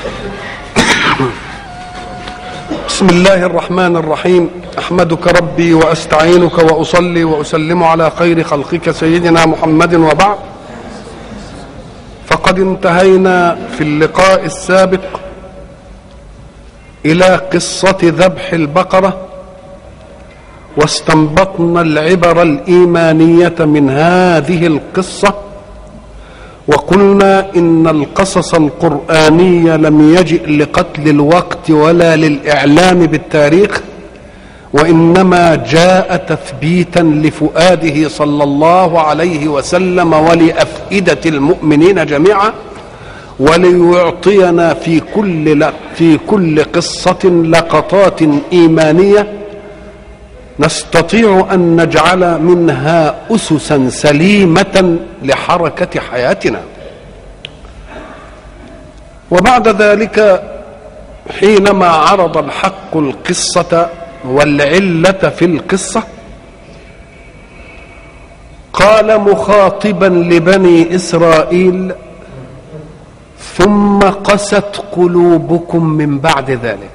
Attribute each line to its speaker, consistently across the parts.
Speaker 1: بسم الله الرحمن الرحيم احمدك ربي واستعينك واصلي واسلم على خير خلقك سيدنا محمد وبعد فقد انتهينا في اللقاء السابق الى قصه ذبح البقره واستنبطنا العبر الايمانيه من هذه القصه وقلنا ان القصص القراني لم يجئ لقتل الوقت ولا للاعلام بالتاريخ وانما جاء تثبيتا لفؤاده صلى الله عليه وسلم ولافئده المؤمنين جميعا وليعطينا في كل في كل قصه لقطات ايمانيه نستطيع ان نجعل منها اسسا سليمه لحركه حياتنا وبعد ذلك حينما عرض الحق القصه والعله في القصه قال مخاطبا لبني اسرائيل ثم قست قلوبكم من بعد ذلك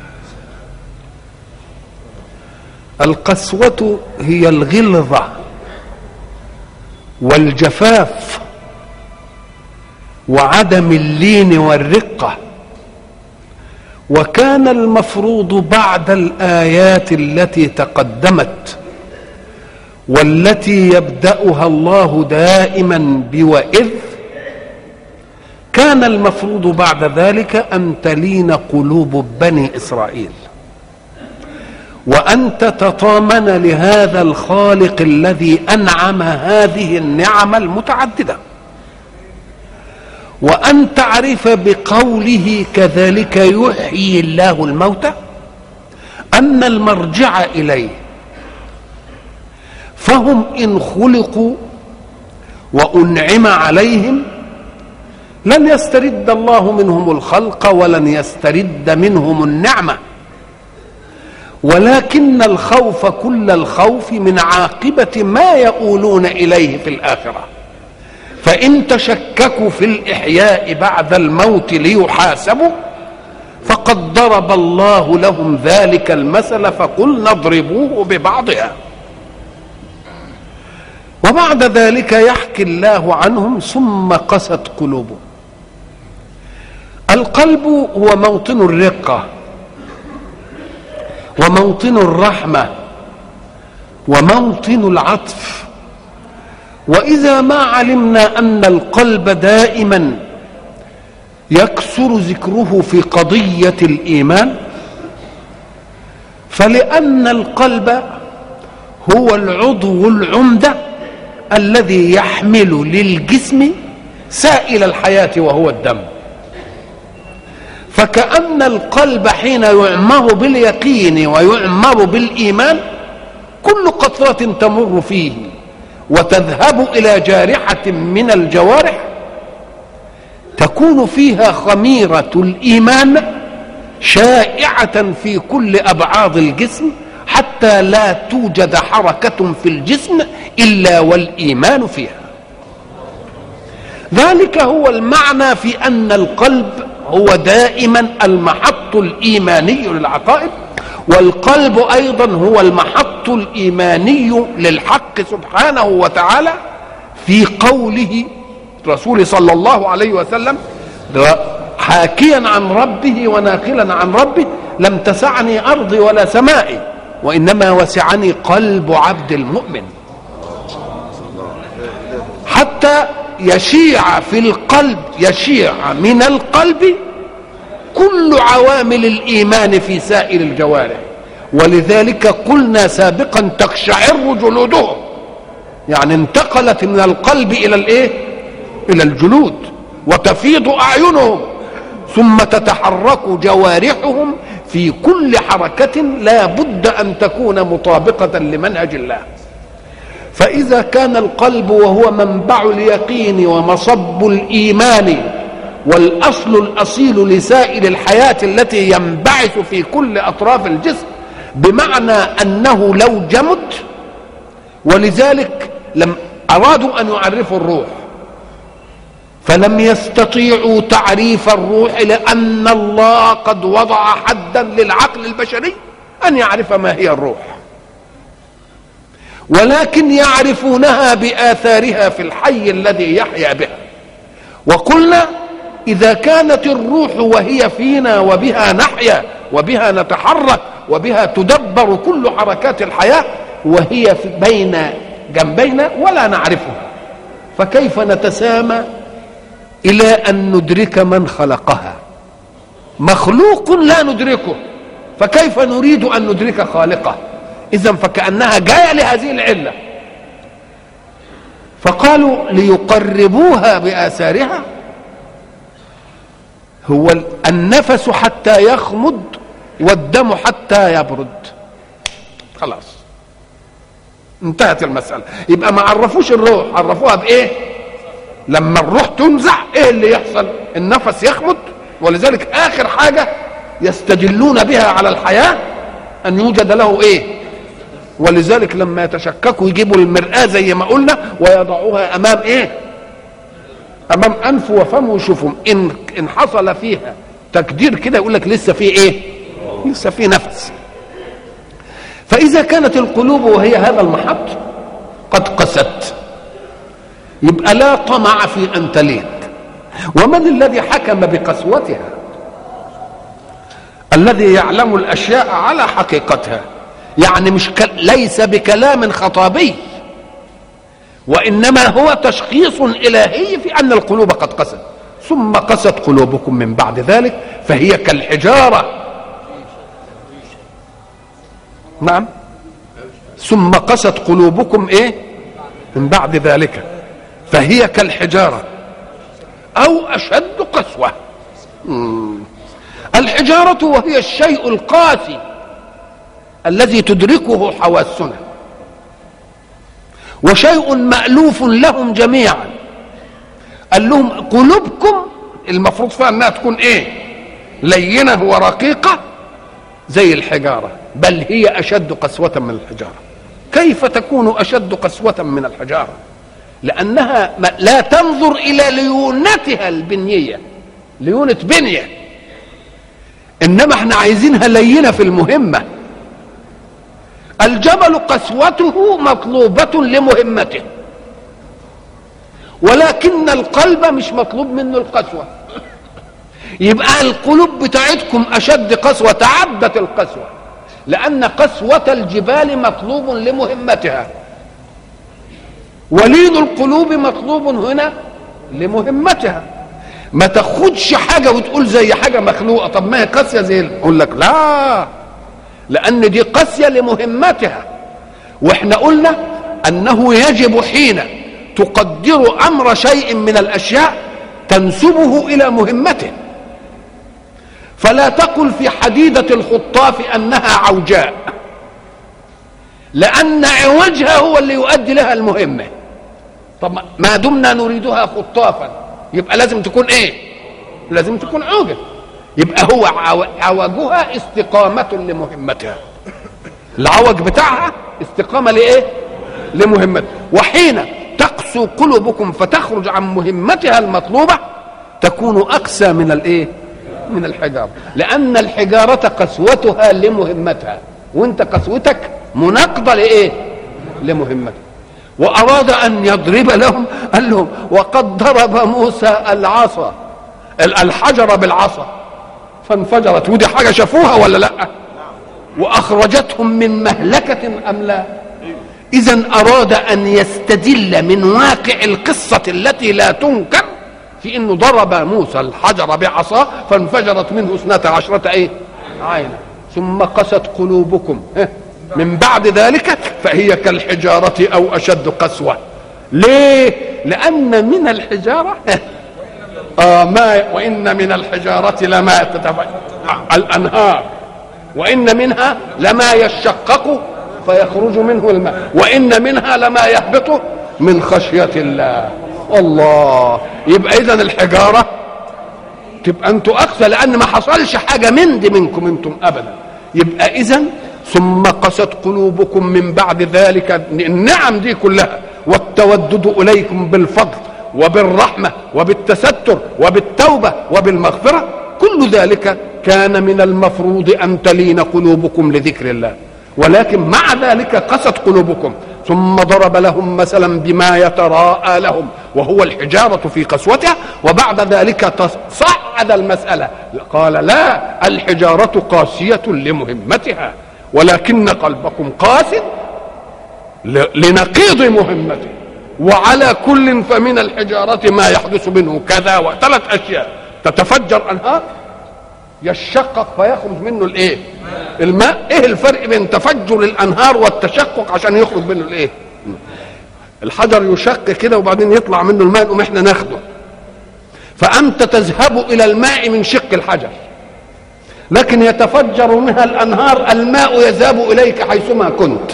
Speaker 1: القسوة هي الغلظة والجفاف وعدم اللين والرقة وكان المفروض بعد الآيات التي تقدمت والتي يبدأها الله دائما بوإذ كان المفروض بعد ذلك أن تلين قلوب بني إسرائيل وان تتطامن لهذا الخالق الذي انعم هذه النعم المتعدده وان تعرف بقوله كذلك يحيي الله الموتى ان المرجع اليه فهم ان خلقوا وانعم عليهم لن يسترد الله منهم الخلق ولن يسترد منهم النعمه ولكن الخوف كل الخوف من عاقبة ما يؤولون إليه في الآخرة فإن تشككوا في الإحياء بعد الموت ليحاسبوا فقد ضرب الله لهم ذلك المثل فقل نضربوه ببعضها وبعد ذلك يحكي الله عنهم ثم قست قلوبهم القلب هو موطن الرقه وموطن الرحمه وموطن العطف واذا ما علمنا ان القلب دائما يكثر ذكره في قضيه الايمان فلان القلب هو العضو العمده الذي يحمل للجسم سائل الحياه وهو الدم فكأن القلب حين يعمر باليقين ويعمر بالإيمان كل قطرة تمر فيه وتذهب إلى جارحة من الجوارح تكون فيها خميرة الإيمان شائعة في كل أبعاض الجسم حتى لا توجد حركة في الجسم إلا والإيمان فيها ذلك هو المعنى في أن القلب هو دائما المحط الايماني للعقائد والقلب ايضا هو المحط الايماني للحق سبحانه وتعالى في قوله رسول صلى الله عليه وسلم حاكيا عن ربه وناقلا عن ربه لم تسعني ارضي ولا سمائي وانما وسعني قلب عبد المؤمن حتى يشيع في القلب يشيع من القلب كل عوامل الايمان في سائر الجوارح ولذلك قلنا سابقا تقشعر جلودهم يعني انتقلت من القلب الى الايه الى الجلود وتفيض اعينهم ثم تتحرك جوارحهم في كل حركه لا بد ان تكون مطابقه لمنهج الله فإذا كان القلب وهو منبع اليقين ومصب الإيمان والأصل الأصيل لسائر الحياة التي ينبعث في كل أطراف الجسم بمعنى أنه لو جمد ولذلك لم أرادوا أن يعرفوا الروح فلم يستطيعوا تعريف الروح لان الله قد وضع حدا للعقل البشري ان يعرف ما هي الروح ولكن يعرفونها باثارها في الحي الذي يحيا بها وقلنا اذا كانت الروح وهي فينا وبها نحيا وبها نتحرك وبها تدبر كل حركات الحياه وهي بين جنبينا ولا نعرفها فكيف نتسامى الى ان ندرك من خلقها مخلوق لا ندركه فكيف نريد ان ندرك خالقه اذا فكانها جايه لهذه العله فقالوا ليقربوها باثارها هو النفس حتى يخمد والدم حتى يبرد خلاص انتهت المسألة يبقى ما عرفوش الروح عرفوها بإيه لما الروح تنزع إيه اللي يحصل النفس يخمد ولذلك آخر حاجة يستدلون بها على الحياة أن يوجد له إيه ولذلك لما يتشككوا يجيبوا المرآة زي ما قلنا ويضعوها أمام إيه امام انف وفم ويشوفهم ان ان حصل فيها تكدير كده يقول لك لسه في ايه لسه في نفس فاذا كانت القلوب وهي هذا المحط قد قست يبقى لا طمع في ان تلين ومن الذي حكم بقسوتها الذي يعلم الاشياء على حقيقتها يعني مش ك... ليس بكلام خطابي وانما هو تشخيص الهي في ان القلوب قد قست ثم قست قلوبكم من بعد ذلك فهي كالحجاره نعم ثم قست قلوبكم ايه من بعد ذلك فهي كالحجاره او اشد قسوه الحجاره وهي الشيء القاسي الذي تدركه حواسنا وشيء مألوف لهم جميعا قال لهم قلوبكم المفروض فيها انها تكون ايه لينه ورقيقه زي الحجاره بل هي اشد قسوه من الحجاره كيف تكون اشد قسوه من الحجاره لانها لا تنظر الى ليونتها البنيه ليونه بنيه انما احنا عايزينها لينه في المهمه الجبل قسوته مطلوبة لمهمته ولكن القلب مش مطلوب منه القسوة يبقى القلوب بتاعتكم أشد قسوة تعدت القسوة لأن قسوة الجبال مطلوب لمهمتها ولين القلوب مطلوب هنا لمهمتها ما تاخدش حاجة وتقول زي حاجة مخلوقة طب ما هي قاسية زي يقول لك لا لأن دي قاسية لمهمتها واحنا قلنا أنه يجب حين تقدر أمر شيء من الأشياء تنسبه إلى مهمته فلا تقل في حديدة الخطاف أنها عوجاء لأن عوجها هو اللي يؤدي لها المهمة طب ما دمنا نريدها خطافا يبقى لازم تكون ايه لازم تكون عوجة يبقى هو عوجها استقامة لمهمتها العوج بتاعها استقامة لإيه لمهمتها وحين تقسو قلوبكم فتخرج عن مهمتها المطلوبة تكون أقسى من الإيه من الحجارة لأن الحجارة قسوتها لمهمتها وانت قسوتك مناقضة لإيه لمهمتها وأراد أن يضرب لهم قال لهم وقد ضرب موسى العصا الحجر بالعصا فانفجرت ودي حاجة شافوها ولا لا وأخرجتهم من مهلكة أم لا إذا أراد أن يستدل من واقع القصة التي لا تنكر في أنه ضرب موسى الحجر بعصاه فانفجرت منه اثنتا عشرة إيه عينا ثم قست قلوبكم من بعد ذلك فهي كالحجارة أو أشد قسوة ليه لأن من الحجارة آه ما وإن من الحجارة لما تتفع الأنهار وإن منها لما يشقق فيخرج منه الماء وإن منها لما يهبط من خشية الله الله يبقى إذا الحجارة تبقى أنتوا أقسى لأن ما حصلش حاجة من دي منكم أنتم أبدا يبقى إذا ثم قست قلوبكم من بعد ذلك النعم دي كلها والتودد إليكم بالفضل وبالرحمة وبالتستر وبالتوبة وبالمغفرة كل ذلك كان من المفروض أن تلين قلوبكم لذكر الله ولكن مع ذلك قست قلوبكم ثم ضرب لهم مثلا بما يتراءى لهم وهو الحجارة في قسوتها وبعد ذلك صعد المسألة قال لا الحجارة قاسية لمهمتها ولكن قلبكم قاس لنقيض مهمته وعلى كل فمن الحجارة ما يحدث منه كذا وثلاث أشياء تتفجر أنهار يشقق فيخرج منه الايه الماء ايه الفرق بين تفجر الانهار والتشقق عشان يخرج منه الايه الحجر يشق كده وبعدين يطلع منه الماء نقوم احنا ناخده فانت تذهب الى الماء من شق الحجر لكن يتفجر منها الانهار الماء يذهب اليك حيثما كنت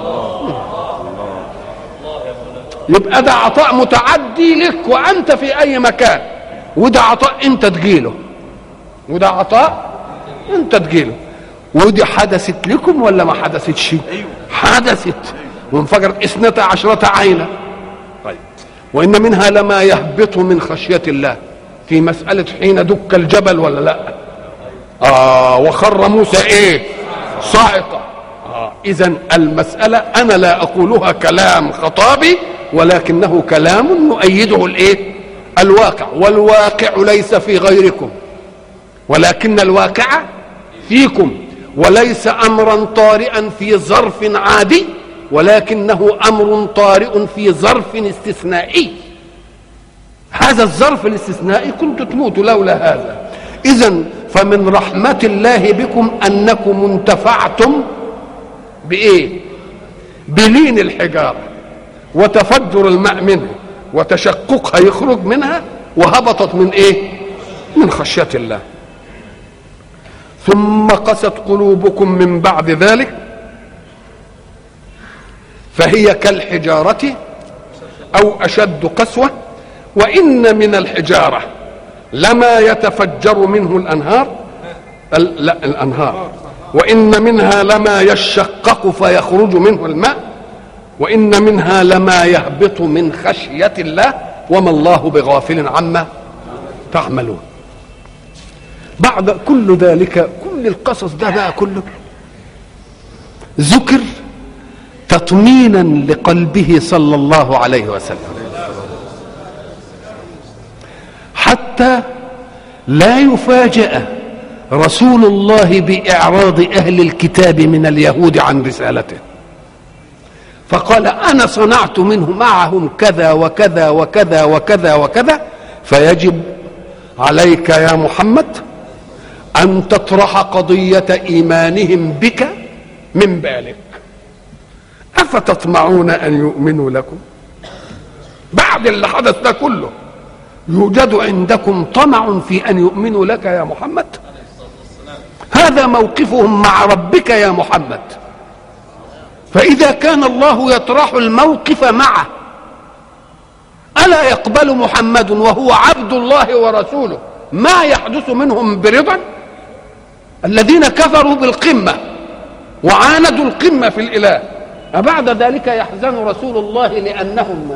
Speaker 1: يبقى ده عطاء متعدي لك وانت في اي مكان وده عطاء انت تجيله وده عطاء انت تجيله ودي حدثت لكم ولا ما حدثتش أيوه. حدثت وانفجرت اثنتا عشرة عينا طيب وإن منها لما يهبط من خشية الله في مسألة حين دك الجبل ولا لا آه وخر موسى ايه صاعقة آه إذا المسألة أنا لا أقولها كلام خطابي ولكنه كلام نؤيده الايه الواقع والواقع ليس في غيركم ولكن الواقع فيكم وليس امرا طارئا في ظرف عادي ولكنه امر طارئ في ظرف استثنائي هذا الظرف الاستثنائي كنت تموت لولا هذا اذا فمن رحمه الله بكم انكم انتفعتم بايه بلين الحجاره وتفجر الماء منه وتشققها يخرج منها وهبطت من ايه من خشيه الله ثم قست قلوبكم من بعد ذلك فهي كالحجارة أو أشد قسوة وإن من الحجارة لما يتفجر منه الأنهار لا الأنهار وإن منها لما يشقق فيخرج منه الماء وإن منها لما يهبط من خشية الله وما الله بغافل عما تعملون بعد كل ذلك كل القصص ده بقى كله ذكر تطمينا لقلبه صلى الله عليه وسلم حتى لا يفاجأ رسول الله بإعراض أهل الكتاب من اليهود عن رسالته فقال أنا صنعت منه معهم كذا وكذا وكذا وكذا وكذا فيجب عليك يا محمد أن تطرح قضية إيمانهم بك من بالك أفتطمعون أن يؤمنوا لكم بعد اللي حدث ده كله يوجد عندكم طمع في أن يؤمنوا لك يا محمد هذا موقفهم مع ربك يا محمد فإذا كان الله يطرح الموقف معه ألا يقبل محمد وهو عبد الله ورسوله ما يحدث منهم برضا الذين كفروا بالقمة وعاندوا القمة في الإله أبعد ذلك يحزن رسول الله لأنهم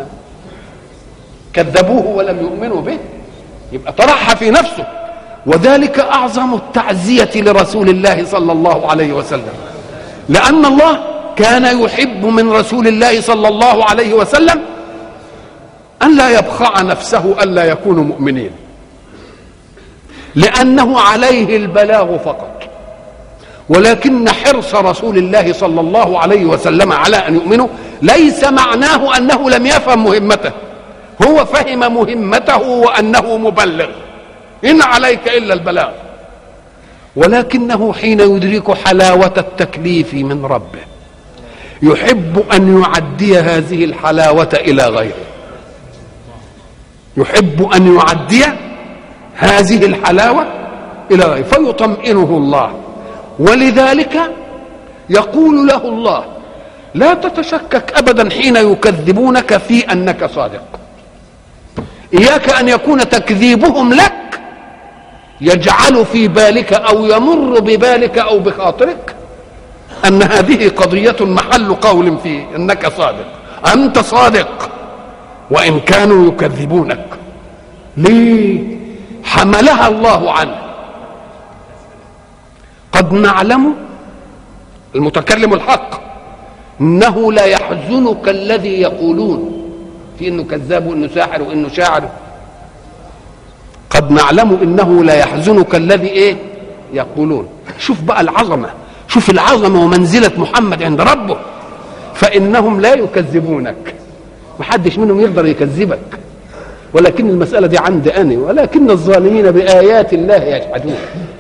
Speaker 1: كذبوه ولم يؤمنوا به يبقى طرحها في نفسه وذلك أعظم التعزية لرسول الله صلى الله عليه وسلم لأن الله كان يحب من رسول الله صلى الله عليه وسلم أن لا يبخع نفسه ألا يكونوا مؤمنين لأنه عليه البلاغ فقط ولكن حرص رسول الله صلى الله عليه وسلم على أن يؤمنوا ليس معناه أنه لم يفهم مهمته هو فهم مهمته وأنه مبلغ إن عليك إلا البلاغ ولكنه حين يدرك حلاوة التكليف من ربه يحب أن يعدي هذه الحلاوة إلى غيره يحب أن يعدي هذه الحلاوة إلى غيره فيطمئنه الله ولذلك يقول له الله لا تتشكك ابدا حين يكذبونك في انك صادق اياك ان يكون تكذيبهم لك يجعل في بالك او يمر ببالك او بخاطرك ان هذه قضيه محل قول فيه انك صادق انت صادق وإن كانوا يكذبونك ليه حملها الله عنه قد نعلم المتكلم الحق انه لا يحزنك الذي يقولون في انه كذاب وانه ساحر وانه شاعر قد نعلم انه لا يحزنك الذي ايه يقولون شوف بقى العظمه شوف العظمه ومنزله محمد عند ربه فانهم لا يكذبونك محدش منهم يقدر يكذبك ولكن المساله دي عند انا ولكن الظالمين بايات الله يجحدون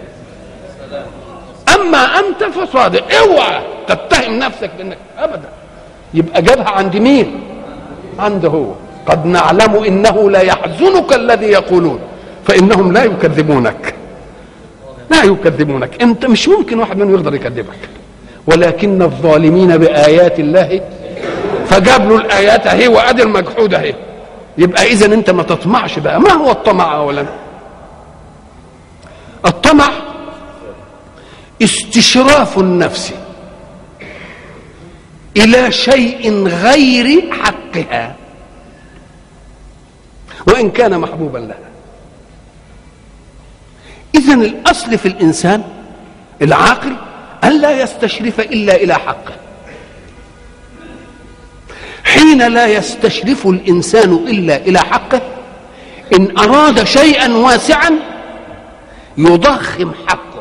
Speaker 1: اما انت فصادق اوعى تتهم نفسك بانك ابدا يبقى جابها عند مين عنده هو قد نعلم انه لا يحزنك الذي يقولون فانهم لا يكذبونك لا يكذبونك انت مش ممكن واحد منهم يقدر يكذبك ولكن الظالمين بايات الله فجاب له الايات اهي وادي المجحود اهي يبقى اذا انت ما تطمعش بقى ما هو الطمع اولا الطمع استشراف النفس الى شيء غير حقها وان كان محبوبا لها اذا الاصل في الانسان العاقل ان لا يستشرف الا الى حقه حين لا يستشرف الانسان الا الى حقه ان اراد شيئا واسعا يضخم حقه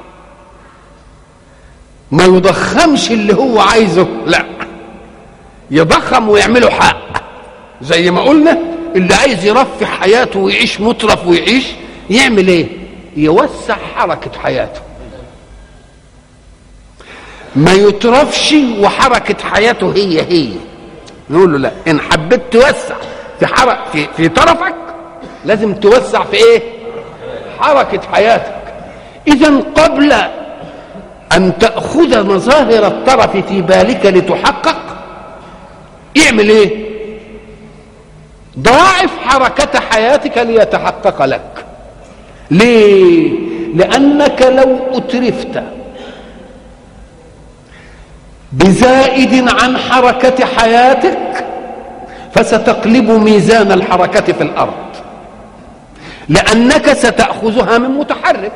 Speaker 1: ما يضخمش اللي هو عايزه لا يضخم ويعمله حق زي ما قلنا اللي عايز يرفع حياته ويعيش مترف ويعيش يعمل ايه يوسع حركة حياته ما يترفش وحركة حياته هي هي نقول له لا ان حبيت توسع في حرك في, في طرفك لازم توسع في ايه حركة حياتك اذا قبل ان تأخذ مظاهر الطرف في بالك لتحقق اعمل ايه ضاعف حركة حياتك ليتحقق لك ليه لأنك لو أترفت بزائد عن حركة حياتك فستقلب ميزان الحركة في الأرض لأنك ستأخذها من متحرك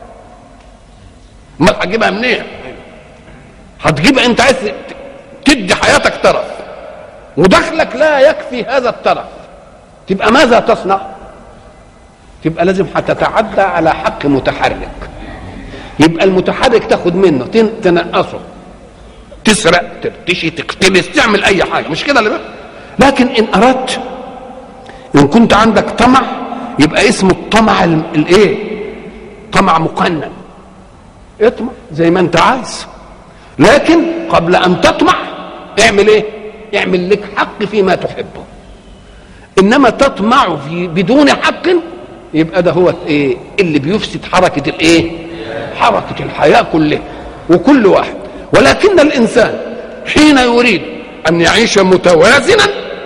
Speaker 1: ما هتجيبها منين هتجيبها انت عايز تدي حياتك طرف ودخلك لا يكفي هذا الطرف تبقى ماذا تصنع تبقى لازم هتتعدى على حق متحرك يبقى المتحرك تاخد منه تنقصه تسرق ترتشي تقتلس تعمل اي حاجه مش كده اللي بقى لكن ان اردت ان كنت عندك طمع يبقى اسمه الطمع الايه طمع مقنن اطمع زي ما انت عايز لكن قبل ان تطمع اعمل ايه اعمل لك حق فيما تحبه انما تطمع في بدون حق يبقى ده هو ايه اللي بيفسد حركه الايه حركه الحياه كلها وكل واحد ولكن الانسان حين يريد ان يعيش متوازنا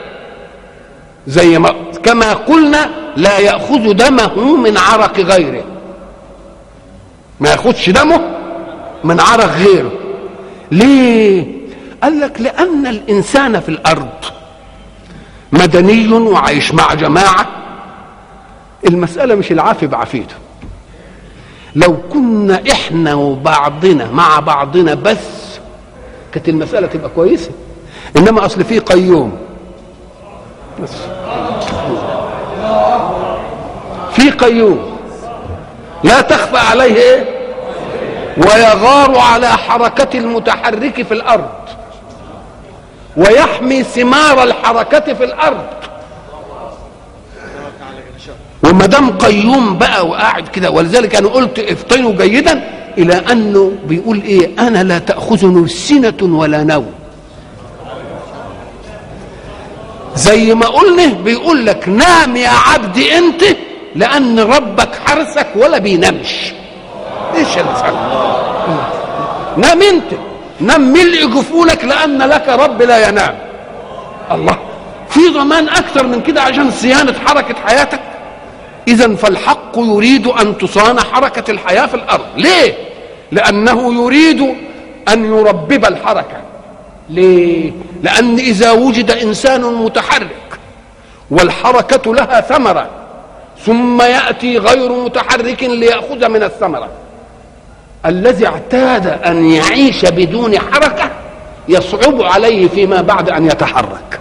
Speaker 1: زي ما كما قلنا لا ياخذ دمه من عرق غيره ما ياخذش دمه من عرق غيره ليه قال لك لان الانسان في الارض مدني وعايش مع جماعه المساله مش العافي بعافيته لو كنا احنا وبعضنا مع بعضنا بس كانت المساله تبقى كويسه انما اصل في قيوم بس في قيوم لا تخفى عليه ايه ويغار على حركة المتحرك في الأرض ويحمي ثمار الحركة في الأرض وما دام قيوم بقى وقاعد كده ولذلك انا قلت افطنوا جيدا الى انه بيقول ايه انا لا تاخذني سنه ولا نوم زي ما قلنا بيقول لك نام يا عبدي انت لان ربك حرسك ولا بينامش ايش الفرق نام انت نام ملء جفونك لان لك رب لا ينام الله في ضمان اكثر من كده عشان صيانه حركه حياتك اذا فالحق يريد ان تصان حركه الحياه في الارض ليه لانه يريد ان يربب الحركه ليه لان اذا وجد انسان متحرك والحركة لها ثمرة ثم يأتي غير متحرك ليأخذ من الثمرة الذي اعتاد أن يعيش بدون حركة يصعب عليه فيما بعد أن يتحرك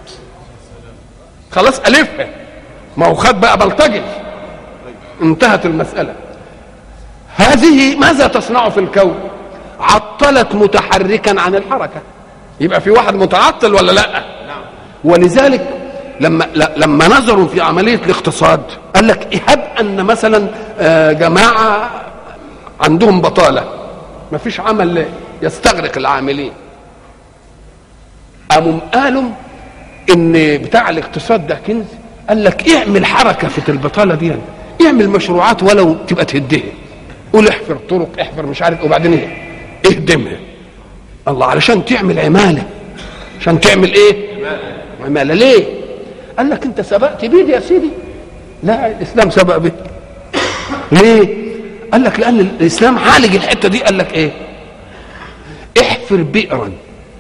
Speaker 1: خلاص ألفها ما هو خد بقى بلطجي انتهت المسألة هذه ماذا تصنع في الكون عطلت متحركا عن الحركة يبقى في واحد متعطل ولا لا ولذلك لما لما نظروا في عملية الاقتصاد قال لك هب أن مثلا آه، جماعة عندهم بطالة ما فيش عمل يستغرق العاملين قاموا قالوا ان بتاع الاقتصاد ده كنز قال لك اعمل حركه في البطاله دي اعمل مشروعات ولو تبقى تهدها قول احفر طرق احفر مش عارف وبعدين ايه اهدمها الله علشان تعمل عماله عشان تعمل ايه عماله ليه قال لك انت سبقت بيدي يا سيدي لا الاسلام سبق بيه ليه قال لك لان الاسلام عالج الحته دي قال لك ايه احفر بئرا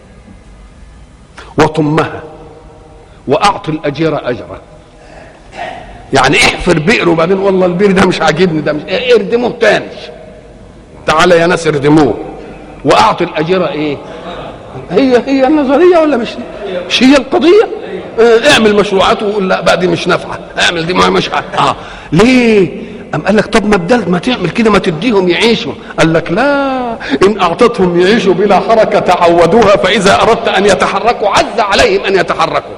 Speaker 1: وطمها واعطي الاجير اجره يعني احفر بئر وبعدين والله البئر ده مش عاجبني ده مش إيه اردموه تاني تعالى يا ناس اردموه واعطي الاجير ايه هي هي النظريه ولا مش مش هي القضيه اه اعمل مشروعات وقول لا بقى دي مش نافعه اعمل دي ما مش اه ليه أم قال لك طب ما بدلت ما تعمل كده ما تديهم يعيشوا قال لك لا إن أعطتهم يعيشوا بلا حركة تعودوها فإذا أردت أن يتحركوا عز عليهم أن يتحركوا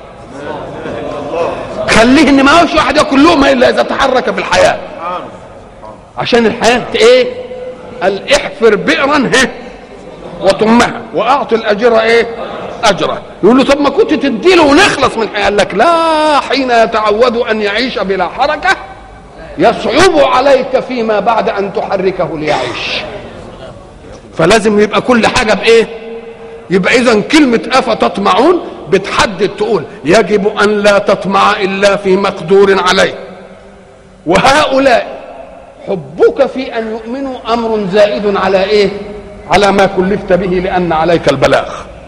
Speaker 1: خليه ان ما هوش واحد ياكل لقمه الا اذا تحرك في الحياه عشان الحياه ايه قال احفر بئرا ها وطمها واعطي الاجر ايه اجره يقول له طب ما كنت تدي له ونخلص من الحياه قال لك لا حين يتعود ان يعيش بلا حركه يصعب عليك فيما بعد ان تحركه ليعيش فلازم يبقى كل حاجه بايه يبقى اذا كلمه افتطمعون بتحدد تقول يجب ان لا تطمع الا في مقدور عليه وهؤلاء حبك في ان يؤمنوا امر زائد على ايه على ما كلفت به لان عليك البلاغ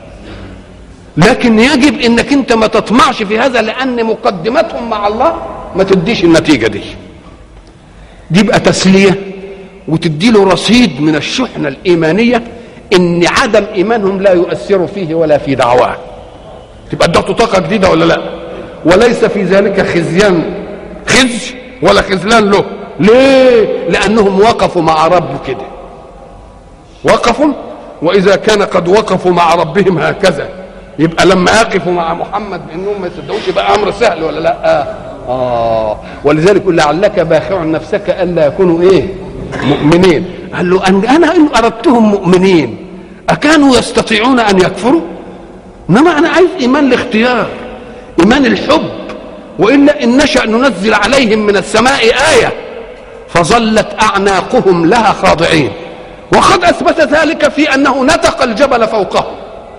Speaker 1: لكن يجب انك انت ما تطمعش في هذا لان مقدمتهم مع الله ما تديش النتيجه دي دي بقى تسليه وتدي له رصيد من الشحنه الايمانيه ان عدم ايمانهم لا يؤثر فيه ولا في دعواه تبقى ادته طاقه جديده ولا لا وليس في ذلك خزيان خزي ولا خذلان له ليه لانهم وقفوا مع رب كده وقفوا واذا كان قد وقفوا مع ربهم هكذا يبقى لما يقفوا مع محمد بانهم ما يصدقوش يبقى امر سهل ولا لا اه, آه. ولذلك يقول لعلك باخع نفسك الا يكونوا ايه مؤمنين قال له أن انا ان اردتهم مؤمنين اكانوا يستطيعون ان يكفروا انما انا عايز ايمان الاختيار ايمان الحب والا ان نشا ننزل عليهم من السماء ايه فظلت اعناقهم لها خاضعين وقد اثبت ذلك في انه نطق الجبل فوقهم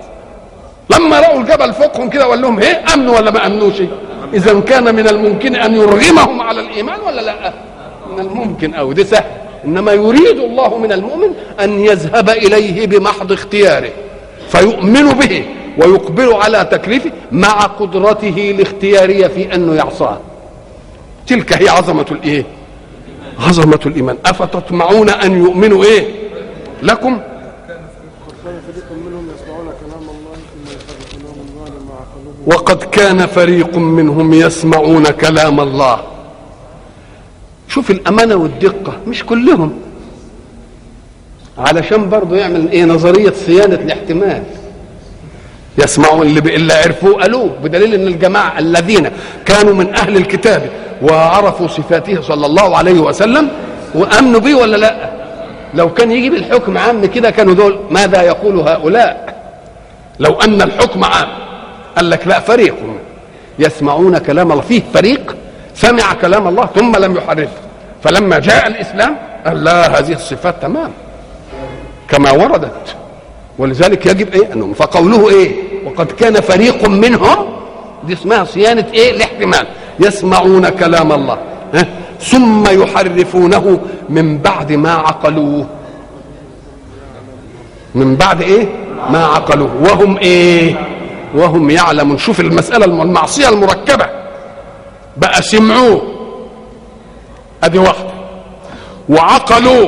Speaker 1: لما راوا الجبل فوقهم كده وقال لهم ايه امنوا ولا ما امنوش اذا كان من الممكن ان يرغمهم على الايمان ولا لا من الممكن او ده سهل انما يريد الله من المؤمن ان يذهب اليه بمحض اختياره فيؤمن به ويقبل على تكليفه مع قدرته الاختياريه في انه يعصاه تلك هي عظمه الايه عظمه الايمان افتطمعون ان يؤمنوا ايه لكم وقد كان فريق منهم يسمعون كلام الله شوف الأمانة والدقة مش كلهم علشان برضه يعمل ايه نظرية صيانة الاحتمال يسمعون اللي اللي عرفوه قالوه بدليل ان الجماعة الذين كانوا من أهل الكتاب وعرفوا صفاته صلى الله عليه وسلم وأمنوا به ولا لا لو كان يجي بالحكم عام كده كانوا دول ماذا يقول هؤلاء لو أن الحكم عام قال لك لا فريق يسمعون كلام الله فيه فريق سمع كلام الله ثم لم يحرفه فلما جاء الاسلام قال لا هذه الصفات تمام كما وردت ولذلك يجب ايه انهم فقوله ايه وقد كان فريق منهم دي اسمها صيانه ايه الاحتمال يسمعون كلام الله ها؟ ثم يحرفونه من بعد ما عقلوه من بعد ايه ما عقلوه وهم ايه وهم يعلمون شوف المسألة المعصية المركبة بقى سمعوه ادي واحده وعقلوا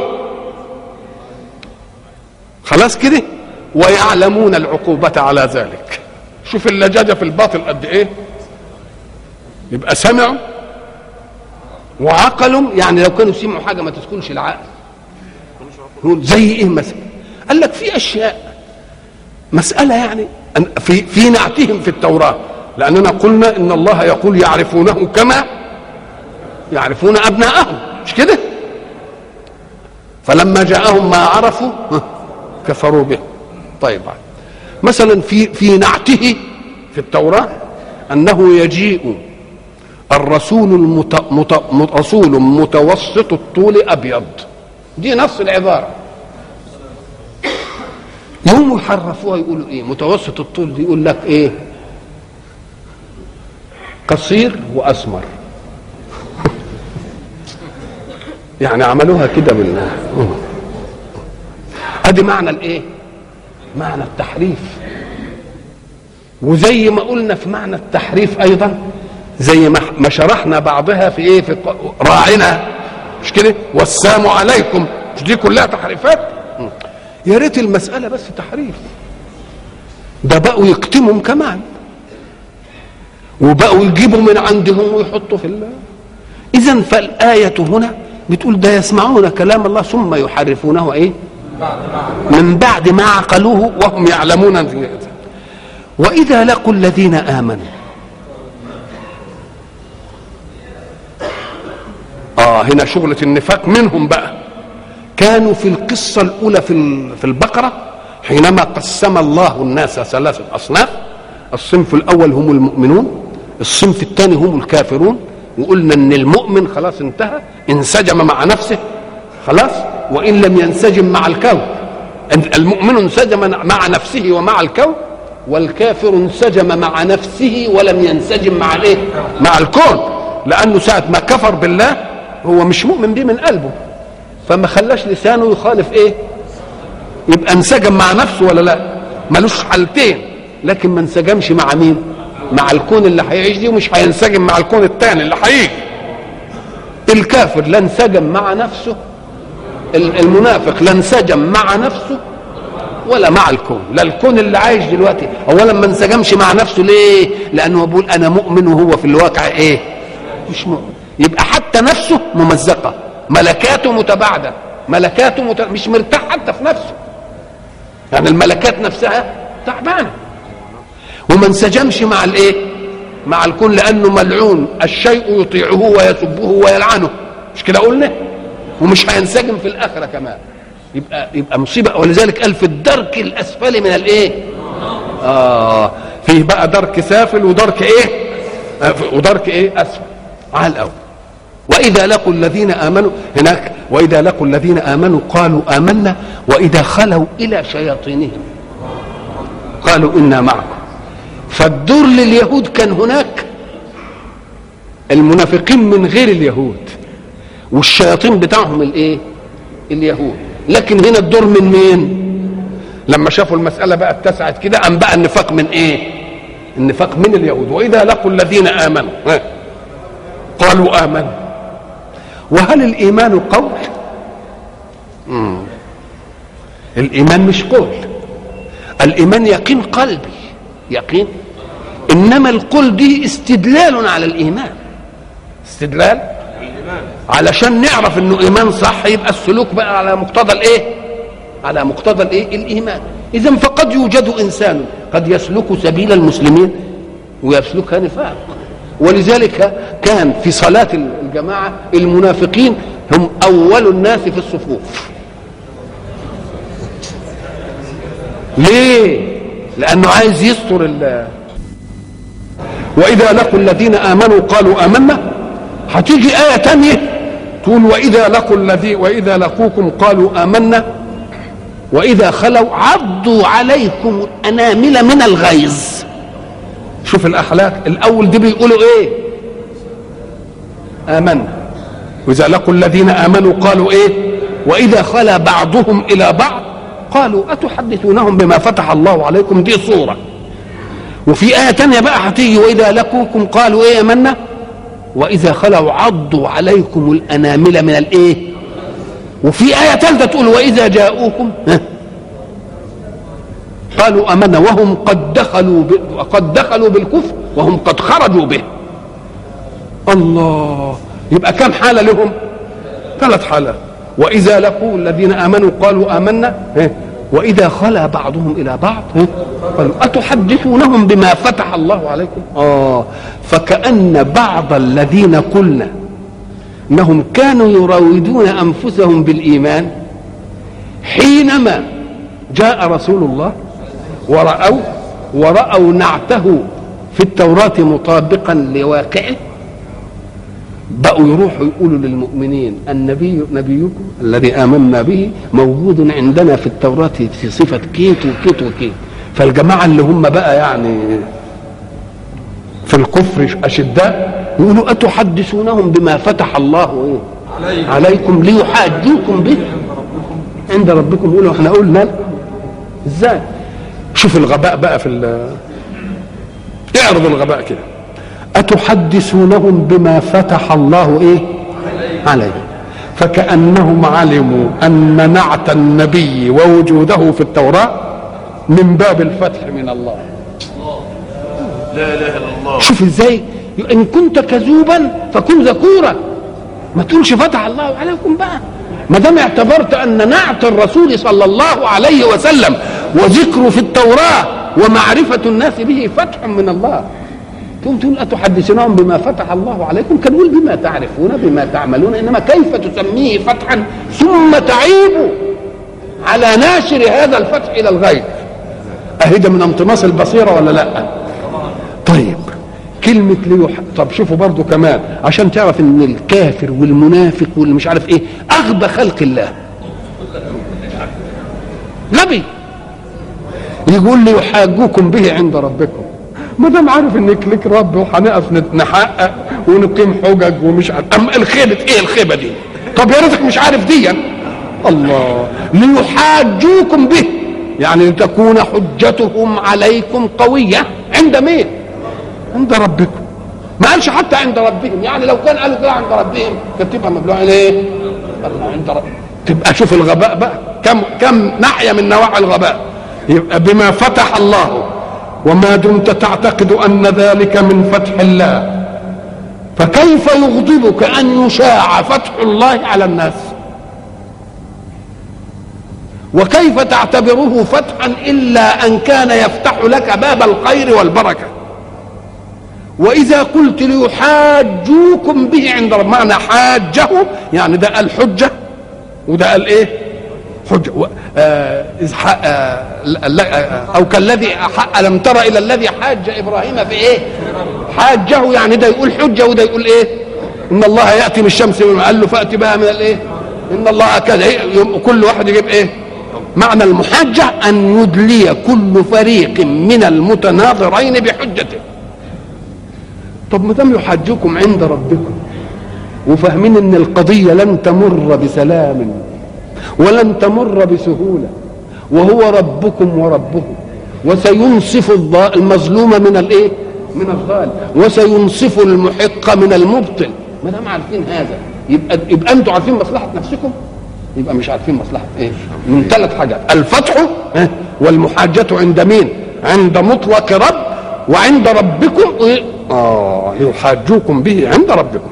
Speaker 1: خلاص كده ويعلمون العقوبة على ذلك شوف اللجاجة في الباطل قد ايه يبقى سمعوا وعقلوا يعني لو كانوا سمعوا حاجة ما تسكنش العقل زي ايه مثلا قال لك في اشياء مسألة يعني في في نعتهم في التوراة لأننا قلنا إن الله يقول يعرفونه كما يعرفون أبناءهم مش كده؟ فلما جاءهم ما عرفوا كفروا به طيب مثلا في في نعته في التوراة أنه يجيء الرسول المت... مت... رسول متوسط الطول أبيض دي نص العبارة يوم يحرفوها يقولوا ايه متوسط الطول دي يقول لك ايه قصير واسمر يعني عملوها كده بال ادي معنى الايه معنى التحريف وزي ما قلنا في معنى التحريف ايضا زي ما شرحنا بعضها في ايه في راعنا مش كده والسلام عليكم مش دي كلها تحريفات يا ريت المسألة بس تحريف ده بقوا يكتمهم كمان وبقوا يجيبوا من عندهم ويحطوا في الله إذا فالآية هنا بتقول ده يسمعون كلام الله ثم يحرفونه إيه؟ من بعد ما عقلوه وهم يعلمون وإذا لقوا الذين آمنوا آه هنا شغلة النفاق منهم بقى كانوا في القصة الأولى في في البقرة حينما قسم الله الناس ثلاثة أصناف الصنف الأول هم المؤمنون الصنف الثاني هم الكافرون وقلنا ان المؤمن خلاص انتهى انسجم مع نفسه خلاص وان لم ينسجم مع الكون المؤمن انسجم مع نفسه ومع الكون والكافر انسجم مع نفسه ولم ينسجم مع الايه مع الكون لانه ساعه ما كفر بالله هو مش مؤمن به من قلبه فما خلاش لسانه يخالف ايه يبقى انسجم مع نفسه ولا لا ملوش حالتين لكن ما انسجمش مع مين مع الكون اللي هيعيش دي ومش هينسجم مع الكون الثاني اللي هيجي الكافر لا انسجم مع نفسه المنافق لا انسجم مع نفسه ولا مع الكون لا الكون اللي عايش دلوقتي اولا ما انسجمش مع نفسه ليه لانه بيقول انا مؤمن وهو في الواقع ايه مش مؤمن يبقى حتى نفسه ممزقه ملكاته متباعده ملكاته مت... مش مرتاح حتى في نفسه يعني الملكات نفسها تعبانه وما انسجمش مع الايه مع الكون لانه ملعون الشيء يطيعه ويسبه ويلعنه مش كده قلنا ومش هينسجم في الاخره كمان يبقى يبقى مصيبه ولذلك قال في الدرك الاسفل من الايه اه فيه بقى درك سافل ودرك ايه آه ودرك ايه اسفل على الاول واذا لقوا الذين امنوا هناك واذا لقوا الذين امنوا قالوا امنا واذا خلوا الى شياطينهم قالوا انا معكم فالدور لليهود كان هناك المنافقين من غير اليهود والشياطين بتاعهم الايه اليهود لكن هنا الدور من مين لما شافوا المسألة بقى اتسعت كده أم بقى النفاق من ايه النفاق من اليهود وإذا لقوا الذين آمنوا قالوا آمنوا وهل الإيمان قول مم. الإيمان مش قول الإيمان يقين قلبي يقين انما القول دي استدلال على الايمان استدلال علشان نعرف انه ايمان صح يبقى السلوك بقى على مقتضى الايه على مقتضى الايه الايمان اذا فقد يوجد انسان قد يسلك سبيل المسلمين ويسلكها نفاق ولذلك كان في صلاة الجماعة المنافقين هم أول الناس في الصفوف ليه لانه عايز يستر ال واذا لقوا الذين امنوا قالوا امنا هتيجي ايه تانية تقول واذا لقوا الذي واذا لقوكم قالوا امنا واذا خلوا عضوا عليكم الانامل من الغيظ شوف الاخلاق الاول دي بيقولوا ايه امنا واذا لقوا الذين امنوا قالوا ايه واذا خلا بعضهم الى بعض قالوا أتحدثونهم بما فتح الله عليكم دي صورة وفي آية تانية بقى هتيجي وإذا لقوكم قالوا إيه منا واذا خلوا عضوا عليكم الانامل من الايه وفي ايه ثالثه تقول واذا جاءوكم ها قالوا امنا وهم قد دخلوا ب... قد دخلوا بالكفر وهم قد خرجوا به الله يبقى كم حاله لهم ثلاث حالات واذا لقوا الذين امنوا قالوا امنا ها؟ واذا خلا بعضهم الى بعض ها؟ قالوا اتحدثونهم بما فتح الله عليكم اه فكان بعض الذين قلنا انهم كانوا يراودون انفسهم بالايمان حينما جاء رسول الله ورأوا ورأوا نعته في التوراة مطابقا لواقعه بقوا يروحوا يقولوا للمؤمنين النبي نبيكم الذي آمنا به موجود عندنا في التوراة في صفة كيت وكيت وكيت فالجماعة اللي هم بقى يعني في الكفر أشداء يقولوا أتحدثونهم بما فتح الله إيه؟ عليكم ليحاجوكم به عند ربكم يقولوا احنا قلنا لا. ازاي شوف الغباء بقى في ال اعرض الغباء كده أتحدثونهم بما فتح الله إيه عليه فكأنهم علموا أن نعت النبي ووجوده في التوراة من باب الفتح من الله
Speaker 2: لا اله الا الله
Speaker 1: شوف ازاي ان كنت كذوبا فكن ذكورا ما تقولش فتح الله عليكم بقى ما دام اعتبرت ان نعت الرسول صلى الله عليه وسلم وذكره في التوراه ومعرفه الناس به فتح من الله تقوم تقول اتحدثونهم بما فتح الله عليكم كان يقول بما تعرفون بما تعملون انما كيف تسميه فتحا ثم تعيب على ناشر هذا الفتح الى الغيب اهي ده من انطماس البصيره ولا لا طيب كلمة ليح طب شوفوا برضو كمان عشان تعرف ان الكافر والمنافق واللي مش عارف ايه اغبى خلق الله غبي يقول لي يحاجوكم به عند ربكم ما دام عارف انك لك رب وهنقف نت- نحقق ونقيم حجج ومش عارف اما الخيبة ايه الخيبة دي طب يا ريتك مش عارف دي الله ليحاجوكم به يعني لتكون حجتهم عليكم قوية عند مين عند ربكم ما قالش حتى عند ربهم يعني لو كان قالوا كده عند ربهم كانت تبقى مبلوعه ليه؟ الله عند رب تبقى شوف الغباء بقى كم كم ناحيه من نواحي الغباء يبقى بما فتح الله وما دمت تعتقد ان ذلك من فتح الله فكيف يغضبك ان يشاع فتح الله على الناس وكيف تعتبره فتحا الا ان كان يفتح لك باب الخير والبركه واذا قلت ليحاجوكم به عند رب معنى حاجه يعني ده قال حجه وده قال ايه حجه و- آه إذ ح- آه ل- ل- آه او كالذي ح- الم تر الى الذي حاج ابراهيم في ايه حاجه يعني ده يقول حجه وده يقول ايه ان الله ياتي بالشمس من قال له فات بها من الايه ان الله كذا إيه؟ يوم كل واحد يجيب ايه معنى المحاجه ان يدلي كل فريق من المتناظرين بحجته طب ما دام يحاجوكم عند ربكم وفاهمين ان القضيه لن تمر بسلام ولن تمر بسهوله وهو ربكم وربهم وسينصف الض- المظلوم من الايه؟ من الظالم وسينصف المحق من المبطل ما دام عارفين هذا يبقى يبقى انتوا عارفين مصلحه نفسكم يبقى مش عارفين مصلحه ايه؟ من ثلاث حاجات الفتح ها، والمحاجه عند مين؟ عند مطلق رب وعند ربكم إيه؟ اه يحاجوكم به عند ربكم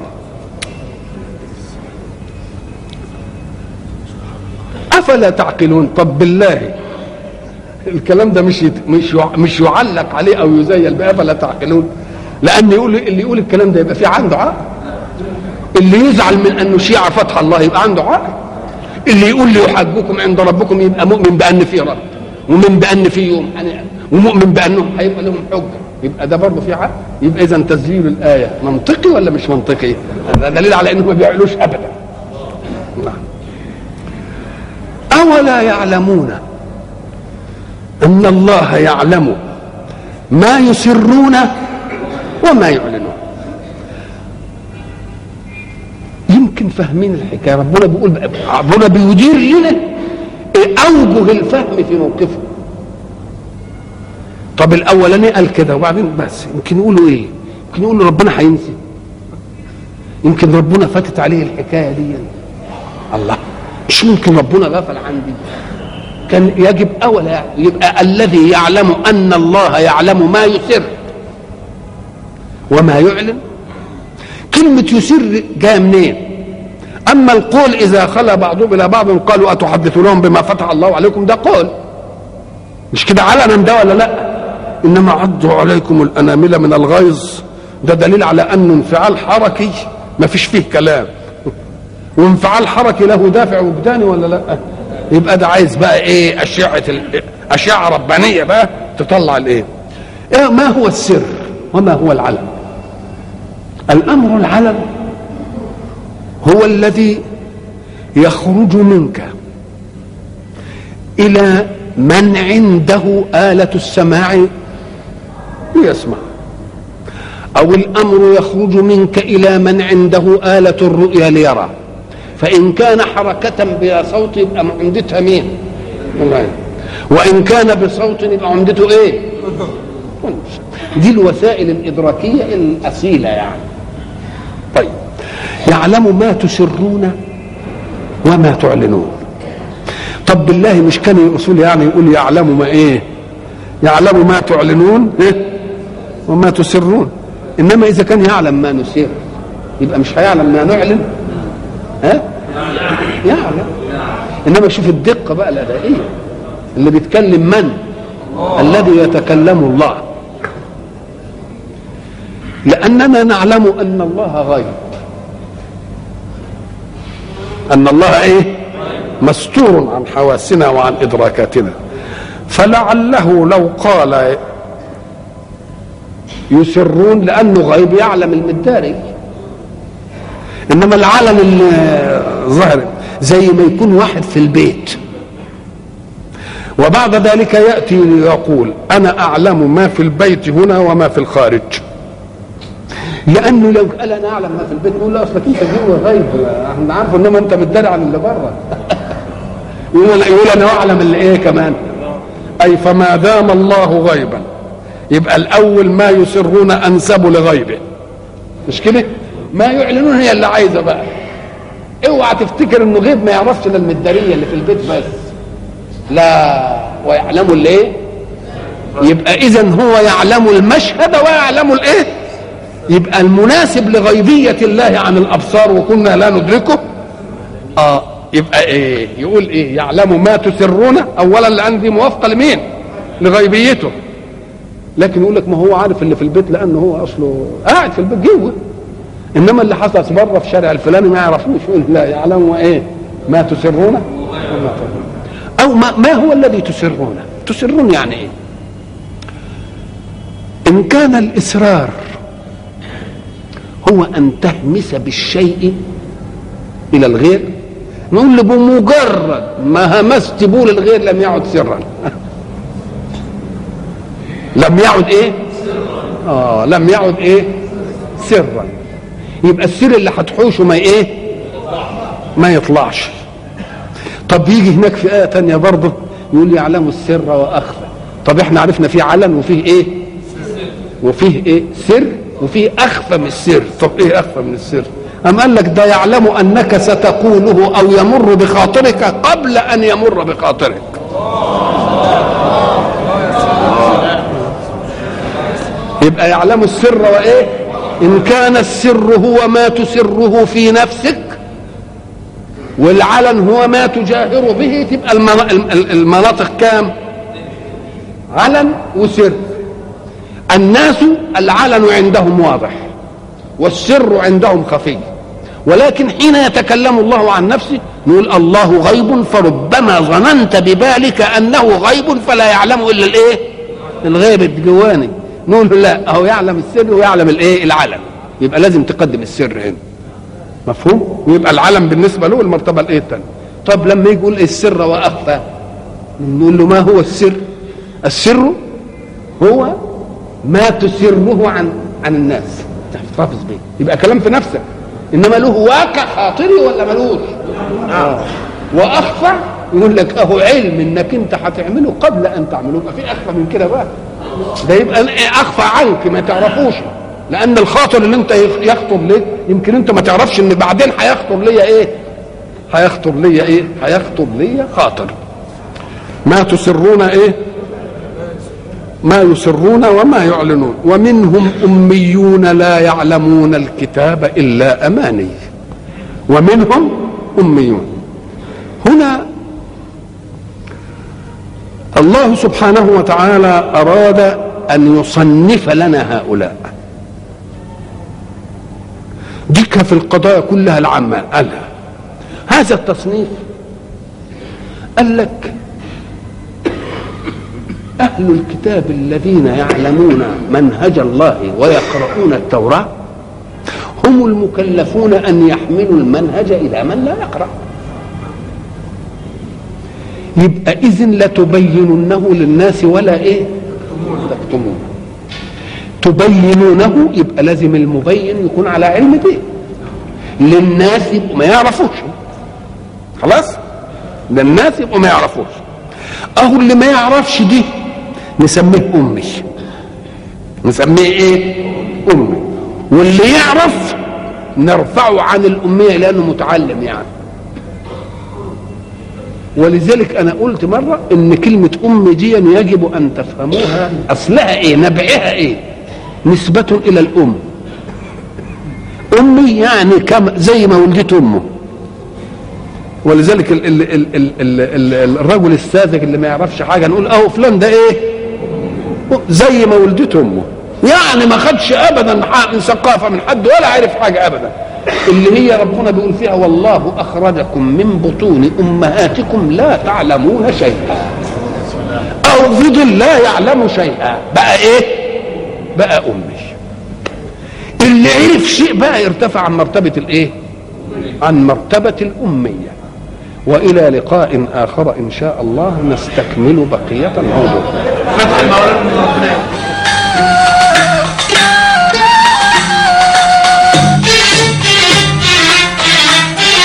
Speaker 1: افلا تعقلون طب بالله الكلام ده مش يت- مش يع- مش يعلق عليه او يزيل بيه افلا تعقلون لان يقول اللي يقول الكلام ده يبقى في عنده عقل اللي يزعل من ان نشيع فتح الله يبقى عنده عقل اللي يقول لي يحاجوكم عند ربكم يبقى مؤمن بان في رب ومؤمن بان في يوم يعني ومؤمن بانهم هيبقى لهم حجه يبقى ده برضه في عقل يبقى اذا تسجيل الايه منطقي ولا مش منطقي؟ ده دليل على انهم ما بيعملوش ابدا نعم أولا يعلمون أن الله يعلم ما يسرون وما يعلنون يمكن فاهمين الحكاية ربنا بيقول ربنا بيدير لنا أوجه الفهم في موقفه طب الأولاني قال كده وبعدين بس يمكن يقولوا إيه؟ يمكن يقولوا ربنا هينسي يمكن ربنا فاتت عليه الحكايه دي الله مش ممكن ربنا غفل عن دي كان يجب اولا يعني يبقى الذي يعلم ان الله يعلم ما يسر وما يعلن كلمة يسر جاية منين؟ أما القول إذا خلا بعضهم إلى بعض قالوا أتحدثونهم بما فتح الله عليكم ده قول مش كده علنا ده ولا لا؟ إنما عضوا عليكم الأنامل من الغيظ ده دليل على أنه انفعال حركي ما فيش فيه كلام وانفعال حركي له دافع وجداني ولا لا؟ يبقى ده عايز بقى ايه أشعة ال- أشعة ربانية بقى تطلع الايه؟ إيه ما هو السر وما هو العلم؟ الامر العلم هو الذي يخرج منك الى من عنده آلة السماع ليسمع أو الأمر يخرج منك إلى من عنده آلة الرؤيا ليرى فإن كان حركة بلا صوت يبقى عمدتها مين؟ العين. وإن كان بصوت يبقى عمدته إيه؟ دي الوسائل الإدراكية الأصيلة يعني طيب يعلم ما تسرون وما تعلنون طب بالله مش كان الرسول يعني يقول يعلم ما ايه يعلم ما تعلنون إيه؟ وما تسرون انما اذا كان يعلم ما نسر يبقى مش هيعلم ما نعلن ها يعلم انما شوف الدقه بقى الادائيه اللي بيتكلم من الذي يتكلم الله لأننا نعلم أن الله غيب أن الله إيه مستور عن حواسنا وعن إدراكاتنا فلعله لو قال يسرون لأنه غيب يعلم المداري إنما العلم الظاهر زي ما يكون واحد في البيت وبعد ذلك يأتي ليقول أنا أعلم ما في البيت هنا وما في الخارج لانه لو قال انا اعلم ما في البيت يقول لا اصلك انت جوه غيب احنا عارفه انما انت متدرع عن اللي بره يقول يقول انا اعلم اللي ايه كمان اي فما دام الله غيبا يبقى الاول ما يسرون انسبوا لغيبه مش كده ما يعلنون هي اللي عايزه بقى اوعى تفتكر انه غيب ما يعرفش الا المداريه اللي في البيت بس لا ويعلموا الايه يبقى اذا هو يعلم المشهد ويعلم الايه يبقى المناسب لغيبية الله عن الأبصار وكنا لا ندركه آه يبقى إيه يقول إيه يعلم ما تسرون أولا لأن دي موافقة لمين لغيبيته لكن يقول لك ما هو عارف اللي في البيت لأنه هو أصله قاعد في البيت جوه إنما اللي حصل بره في شارع الفلاني ما يعرفوش يقول لا يعلم إيه ما تسرون وما تعلنون. أو ما, ما هو الذي تسرون تسرون يعني إيه إن كان الإسرار هو ان تهمس بالشيء الى الغير نقول له بمجرد ما همست بول الغير لم يعد سرا لم يعد ايه اه لم يعد ايه سرا يبقى السر اللي هتحوشه ما ايه ما يطلعش طب يجي هناك في آية تانية برضه يقول يعلم السر وأخفى طب احنا عرفنا فيه علن وفيه ايه وفيه ايه سر وفيه اخفى من السر طب ايه اخفى من السر أم قال لك ده يعلم أنك ستقوله أو يمر بخاطرك قبل أن يمر بخاطرك يبقى يعلم السر وإيه إن كان السر هو ما تسره في نفسك والعلن هو ما تجاهر به تبقى المناطق كام علن وسر الناس العلن عندهم واضح والسر عندهم خفي ولكن حين يتكلم الله عن نفسه نقول الله غيب فربما ظننت ببالك انه غيب فلا يعلم الا الايه الغيب الجواني نقول له لا هو يعلم السر ويعلم الايه العلم يبقى لازم تقدم السر هنا مفهوم ويبقى العلم بالنسبه له المرتبه الايه الثانيه طب لما يجي يقول السر واخفى نقول له ما هو السر السر هو ما تسره عن عن الناس تحتفظ به يبقى كلام في نفسك انما له واقع خاطري ولا ملوش آه. واخفى يقول لك اهو علم انك انت هتعمله قبل ان تعمله يبقى في اخفى من كده بقى ده يبقى اخفى عنك ما تعرفوش لان الخاطر اللي انت يخطر ليه يمكن انت ما تعرفش ان بعدين هيخطر ليا ايه هيخطر ليا ايه هيخطر ليا خاطر ما تسرون ايه ما يسرون وما يعلنون ومنهم اميون لا يعلمون الكتاب الا اماني ومنهم اميون هنا الله سبحانه وتعالى اراد ان يصنف لنا هؤلاء ديك في القضايا كلها العامه قالها هذا التصنيف قال لك أهل الكتاب الذين يعلمون منهج الله ويقرؤون التوراة هم المكلفون أن يحملوا المنهج إلى من لا يقرأ يبقى إذن لتبيننه للناس ولا إيه تكتمونه تبينونه يبقى لازم المبين يكون على علم به للناس يبقوا ما يعرفوش خلاص للناس يبقوا ما يعرفوش اهو اللي ما يعرفش دي نسميه امي نسميه ايه امي واللي يعرف نرفعه عن الاميه لانه متعلم يعني ولذلك انا قلت مره ان كلمه ام دي يجب ان تفهموها اصلها ايه نبعها ايه نسبه الى الام امي يعني كم زي ما ولدت امه ولذلك ال ال ال ال ال ال الرجل الساذج اللي ما يعرفش حاجه نقول اهو فلان ده ايه زي ما ولدته امه يعني ما خدش ابدا من ثقافه من حد ولا عرف حاجه ابدا اللي هي ربنا بيقول فيها والله اخرجكم من بطون امهاتكم لا تعلمون شيئا او فضل لا يعلم شيئا بقى ايه بقى امي اللي عرف شيء بقى ارتفع عن مرتبه الايه عن مرتبه الاميه والى لقاء اخر ان شاء الله نستكمل بقيه الموضوع
Speaker 2: فتح المولى من ربنا